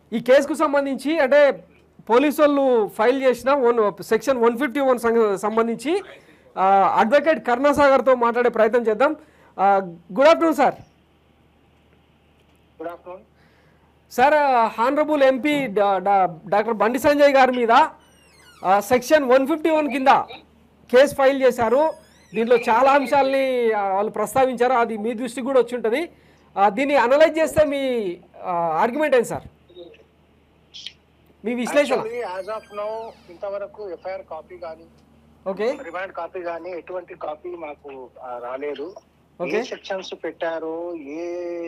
ఈ కేసుకు సంబంధించి అంటే పోలీసు వాళ్ళు ఫైల్ చేసిన one section one fifty one సంబంధించి ఆ, అడ్వకేట్ కరుణాసాగర్తో మాట్లాడే ప్రయత్నం చేద్దాం ఆ, good afternoon sir good afternoon sir honourable MP doctor Bandi Sanjay గారి మీద ఆ, సెక్షన్ వన్ ఫిఫ్టీ వన్ కింద కేసు ఫైల్ చేశారు దీంట్లో చాలా అంశాలని ఆ, వాళ్ళు ప్రస్తావించారు అది మీ దృష్టికి కూడా వచ్చి ఉంటుంది ఆ, దీన్ని అనలైజ్ చేస్తే మీ ఆర్గ్యుమెంట్ ఏంటి సార్ మీ విశ్లేషణ యాజ్ ఆఫ్ నౌ ఇంతవరకు ఎఫ్ఐఆర్ కాపీ కానీ ఓకే రిమాండ్ కాపీ కానీ ఎటువంటి కాపీ మాకు ఆ, రాలేదు ఏ Okay. సెక్షన్స్ పెట్టారో ఏ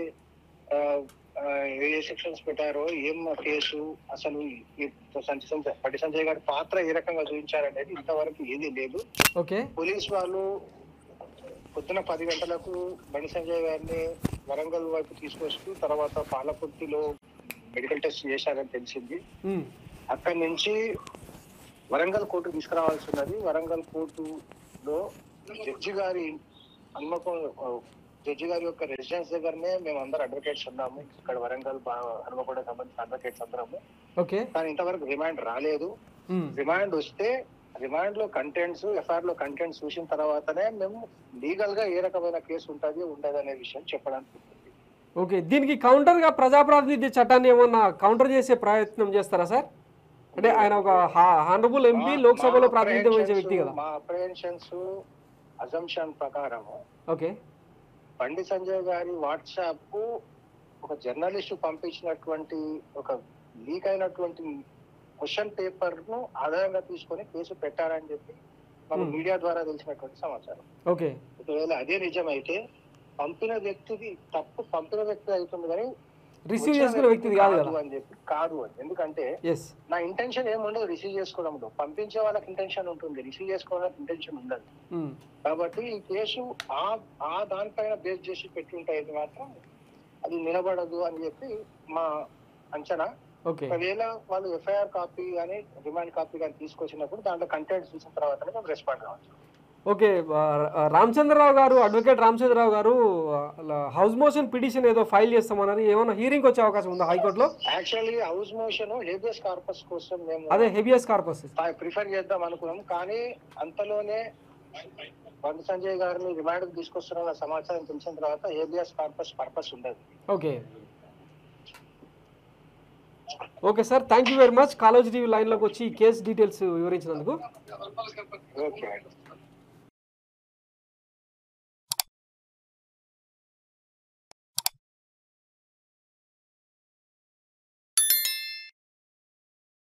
ఆ, ఆ, ఏ సెక్షన్స్ పెట్టారో ఏం కేసు అసలు ఈ సంజయ్ సంజయ్ పట్టి సంజయ్ గారి పాత్ర ఏ రకంగా చూపించారనేది ఇంతవరకు ఏది లేదు ఓకే పోలీస్ వాళ్ళు పొద్దున పది గంటలకు బండి సంజయ్ గారిని వరంగల్ వైపు తీసుకొస్తూ తర్వాత పాలకుర్తిలో మెడికల్ టెస్ట్ చేశారని తెలిసింది ఉమ్, అక్కడి నుంచి వరంగల్ కోర్టు తీసుకురావాల్సి ఉన్నది వరంగల్ కోర్టులో జడ్జి గారి హన్మకొండ జడ్జి గారి యొక్క రెసిడెన్స్ దగ్గరనే మేము అందరు అడ్వకేట్స్ ఉన్నాము ఇక్కడ వరంగల్ బా- హన్మకొండ సంబంధించిన అడ్వకేట్స్ అందరము ఓకే కానీ ఇంతవరకు రిమాండ్ రాలేదు ఉమ్, రిమాండ్ వస్తే రిమాండ్ లో కంటెంట్స్ ఎఫ్ఐఆర్ లో కంటెంట్స్ చూసిన తర్వాతనే మేము లీగల్ గా ఏ రకమైన కేసు ఉంటుంది ఉండదు అనే విషయం చెప్పడానికి ఉంటుంది. ఓకే దీనికి కౌంటర్గా ప్రజాప్రాతినిధ్య చట్టాన్ని ఏమన్నా కౌంటర్ చేసే ప్రయత్నం చేస్తారా సార్ అంటే ఆయన ఒక హానరబుల్ ఎంపీ మా- లోక్సభలో మా ప్రాతినిధ్యం వహించే వ్యక్తి apprehensions- కదా మా అప్రహెన్షన్స్ అజంప్షన్ ప్రకారం ఓకే బండి సంజయ్ గారి వాట్సాప్ ఒక జర్నలిస్ట్ పంపించినటువంటి ఒక లీక్ అయినటువంటి క్వశ్చన్ పేపర్ ను ఆధారంగా తీసుకొని కేసు పెట్టారని చెప్పి మనకు Hmm. మీడియా ద్వారా తెలిసినటువంటి సమాచారం ఓకే ఒకవేళ అదే నిజమైతే పంపిన వ్యక్తిది తప్పు పంపిన వ్యక్తి అవుతుంది కానీ రిసీవ్ వచ్చిన చేసుకునే వ్యక్తిది కాదు కదా అని చెప్పి కాదు అని ఎందుకంటే ఎస్ నా ఇంటెన్షన్ ఏముండదు రిసీవ్ చేసుకోవడంలో పంపించే వాళ్ళకి ఇంటెన్షన్ ఉంటుంది రిసీవ్ చేసుకోవడానికి ఇంటెన్షన్ ఉండదు కాబట్టి ఈ కేసు ఆ ఆ దానిపైన బేస్ చేసి పెట్టి ఉంటాయి మాత్రం అది నిలబడదు అని చెప్పి మా అంచనా ఓకే ఒకవేళ వాళ్ళు ఎఫ్ఐఆర్ కాపీ కానీ రిమాండ్ కాపీ కానీ తీసుకొచ్చినప్పుడు దాంట్లో కంటెంట్ చూసిన తర్వాత మేము రెస్పాండ్ కావచ్చు ఓకే ఆ, ఆ, రామచంద్రరావు గారు అడ్వకేట్ రామచంద్రరావు గారు ఆ, హౌస్ మోషన్ పిటిషన్ ఏదో ఫైల్ చేస్తామన్నారు ఏమైనా హీరింగ్ వచ్చే అవకాశం ఉందా హైకోర్టులో actually house motion habeas corpus కోసం మేము అదే హెబియస్ కార్పస్ ప్రిఫర్ చేద్దాం అనుకున్నాం కానీ అంతలోనే బండి సంజయ్ గారిని రిమాండ్ తీసుకొస్తున్న సమాచారం తెలిసిన తర్వాత ఏబిఎస్ కార్పస్ పర్పస్ ఉండదు okay okay sir thank you very much college TV లైన్లోకి వచ్చి ఈ కేసు డీటెయిల్స్ వివరించినందుకు ఓకే